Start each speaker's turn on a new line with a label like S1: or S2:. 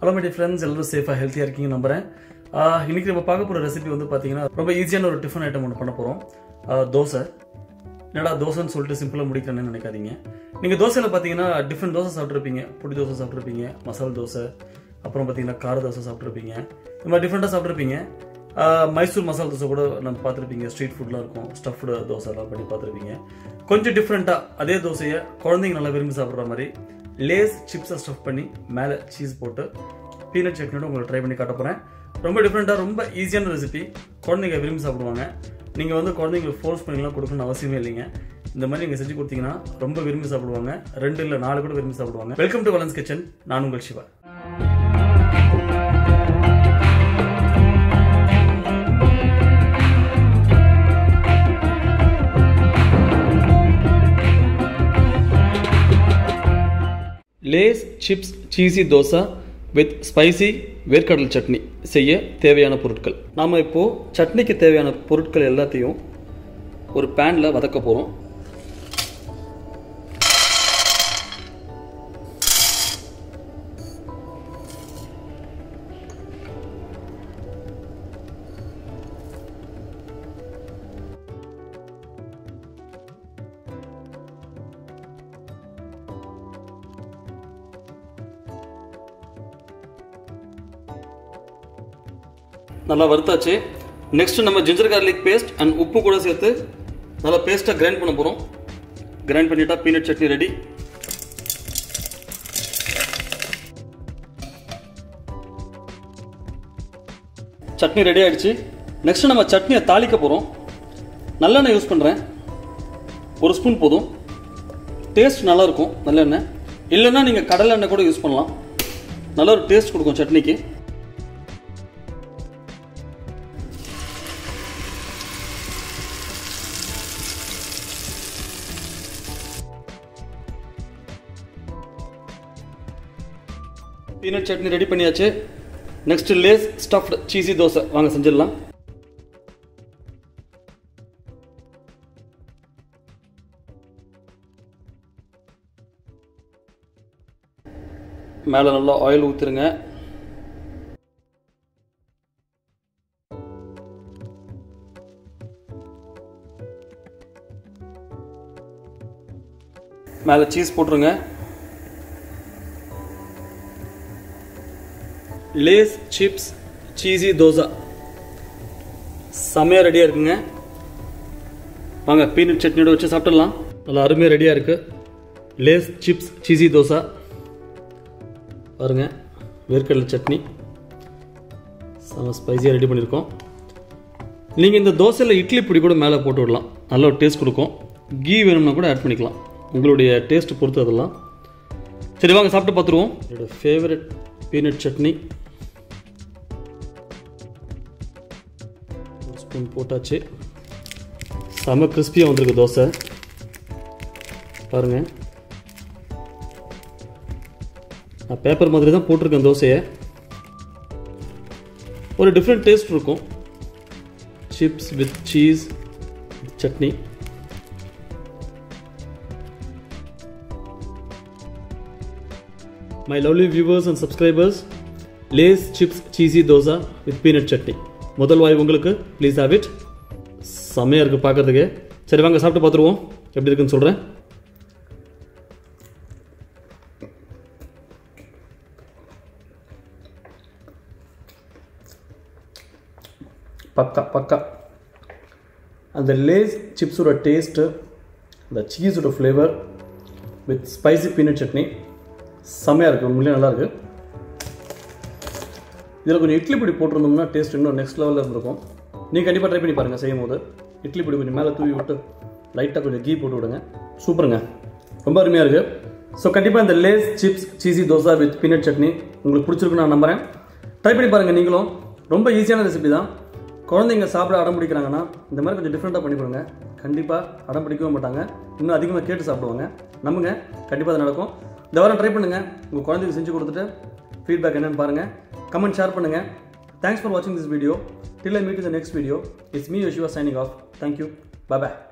S1: hello my friends எல்லாரும் சேஃபாக ஹெல்த்தியாக இருக்கீங்க நம்புறேன் ஆஹ் இன்னைக்கு நம்ம பார்க்க போகிற ரெசிபி வந்து பார்த்தீங்கன்னா ரொம்ப ஈஸியான ஒரு டிஃபன் ஐட்டம் ஒன்று பண்ண போகிறோம் தோசை என்னடா தோசைன்னு சொல்லிட்டு சிம்பிளாக முடிக்கிறேன்னு நினைக்காதீங்க நீங்கள் தோசையில் பார்த்தீங்கன்னா டிஃப்ரெண்ட் தோசை சாப்பிட்ருப்பீங்க பொடி தோசை சாப்பிட்ருப்பீங்க மசால் தோசை அப்புறம் பார்த்தீங்கன்னா கார தோசை சாப்பிட்ருப்பீங்க இந்த மாதிரி டிஃப்ரெண்ட்டாக சாப்பிட்ருப்பீங்க ஆஹ் மைசூர் மசால் தோசை கூட நம்ம பார்த்துருப்பீங்க ஸ்ட்ரீட் ஃபுட்லாம் இருக்கும் ஸ்டஃப்டு தோசை எல்லாம் பண்ணி பார்த்துருப்பீங்க கொஞ்சம் டிஃப்ரெண்ட்டாக அதே தோசையை குழந்தைங்க நல்லா விரும்பி சாப்பிட்ற மாதிரி லேஸ் சிப்ஸை ஸ்டஃப் பண்ணி மேலே சீஸ் போட்டு பீனட் சட்னியோட உங்களுக்கு ட்ரை பண்ணி காட்ட போகிறேன் ரொம்ப டிஃப்ரெண்ட்டாக ரொம்ப ஈஸியான ரெசிபி குழந்தைங்க விரும்பி சாப்பிடுவாங்க நீங்கள் வந்து குழந்தைங்களுக்கு ஃபோர்ஸ் பண்ணிலாம் கொடுக்கணும்னு அவசியமே இல்லைங்க இந்த மாதிரி நீங்கள் செஞ்சு கொடுத்தீங்கன்னா ரொம்ப விரும்பி சாப்பிடுவாங்க ரெண்டு இல்லை நாலு கூட விரும்பி சாப்பிடுவாங்க வெல்கம் டு வலன்ஸ் கிச்சன் நான் உங்கள் Siva Lay's chips cheesy dosa with spicy வேர்க்கடல் சட்னி செய்ய தேவையான பொருட்கள் நாம் இப்போது சட்னிக்கு தேவையான பொருட்கள் எல்லாத்தையும் ஒரு பேனில் வதக்க போகிறோம் நல்லா வறுத்தாச்சு நெக்ஸ்ட் நம்ம ஜிஞ்சர் கார்லிக் பேஸ்ட் அண்ட் உப்பு கூட சேர்த்து நல்லா பேஸ்ட்டாக கிரைண்ட் பண்ண போகிறோம் கிரைண்ட் பண்ணிட்டா peanut chutney ready chutney ready ஆயிடுச்சு நெக்ஸ்ட் நம்ம சட்னியை தாளிக்க போகிறோம் நல்லெண்ணெய் யூஸ் பண்ணுறேன் ஒரு ஸ்பூன் போதும் டேஸ்ட் நல்லா இருக்கும் நல்லெண்ணெய் இல்லைன்னா நீங்கள் கடலை எண்ணெய் கூட யூஸ் பண்ணலாம் நல்ல ஒரு டேஸ்ட் கொடுக்கும் சட்னிக்கு பீனட் சட்னி ரெடி பண்ணியாச்சு next Lay's stuffed cheesy dosa வாங்க செஞ்சிடலாம் மேலே நல்லா ஆயில் ஊற்றிருங்க மேலே சீஸ் போட்டுருங்க லேஸ் சிப்ஸ் சீசி தோசை செம்மையாக ரெடியாக இருக்குங்க வாங்க பீனட் சட்னியோட வச்சு சாப்பிட்டுடலாம் நல்லா அருமையாக ரெடியாக இருக்குது லேஸ் சிப்ஸ் சீசி தோசை பாருங்க வேர்க்கடலை சட்னி செம்ம ஸ்பைஸியாக ரெடி பண்ணியிருக்கோம் நீங்கள் இந்த தோசையில் இட்லி பொடி கூட மேலே போட்டு விடலாம் நல்ல ஒரு டேஸ்ட் கொடுக்கும் கீ வேணும்னா கூட ஆட் பண்ணிக்கலாம் உங்களுடைய டேஸ்ட் பொறுத்து அதெல்லாம் சரி வாங்க சாப்பிட்டு பார்த்துருவோம் என்னோட ஃபேவரட் பீனட் சட்னி ஒரு ஸ்பூன் போட்டாச்சு செம கிறிஸ்பியாக வந்திருக்கு தோசை பாருங்க நான் பேப்பர் மாதிரி தான் போட்டிருக்கேன் தோசையை ஒரு டிஃப்ரெண்ட் டேஸ்ட் இருக்கும் chips with cheese chutney my lovely viewers and subscribers Lay's chips cheesy dosa with peanut chutney முதல் வாய் உங்களுக்கு ப்ளீஸ் ஹேவ் இட் செம்மையாக இருக்குது பார்க்கறதுக்கு சரி வாங்க சாப்பிட்டு பார்த்துருவோம் எப்படி இருக்குன்னு சொல்கிறேன் பக்கா பக்கா அந்த லேஸ் சிப்ஸோட டேஸ்ட்டு அந்த சீஸோட flavour with spicy peanut chutney செம்மையாக இருக்குது உண்மையிலே நல்லா இருக்குது இதில் கொஞ்சம் இட்லி பொடி போட்டிருந்தோம்னா டேஸ்ட் இன்னும் நெக்ஸ்ட் லெவலில் இருந்திருக்கும் நீங்கள் கண்டிப்பாக ட்ரை பண்ணி பாருங்கள் செய்யும் போது இட்லி பொடி கொஞ்சம் மேலே தூவி விட்டு லைட்டாக கொஞ்சம் கீ போட்டு விடுங்க சூப்பருங்க ரொம்ப அருமையாக இருக்குது ஸோ கண்டிப்பாக இந்த Lay's chips cheesy dosa with peanut chutney உங்களுக்கு பிடிச்சிருக்குன்னு நான் நம்புகிறேன் ட்ரை பண்ணி பாருங்கள் நீங்களும் ரொம்ப ஈஸியான ரெசிபி தான் குழந்தைங்க சாப்பிட அடம் பிடிக்கிறாங்கன்னா இந்த மாதிரி கொஞ்சம் டிஃப்ரெண்ட்டாக பண்ணி கொடுங்க கண்டிப்பாக அடம் பிடிக்கவே மாட்டாங்க இன்னும் அதிகமாக கேட்டு சாப்பிடுவாங்க நம்புங்க கண்டிப்பாக அது நடக்கும் இந்த வாரம் ட்ரை பண்ணுங்கள் உங்கள் குழந்தைக்கு செஞ்சு கொடுத்துட்டு ஃபீட்பேக் என்னன்னு பாருங்கள் கமெண்ட் ஷேர் பண்ணுங்கள் தேங்க்ஸ் ஃபார் வாட்சிங் this video till I meet இந்த நெக்ஸ்ட் வீடியோ இட்ஸ் மீ யோஷிவா சைனிங் ஆஃப் தேங்க்யூ பை பாய்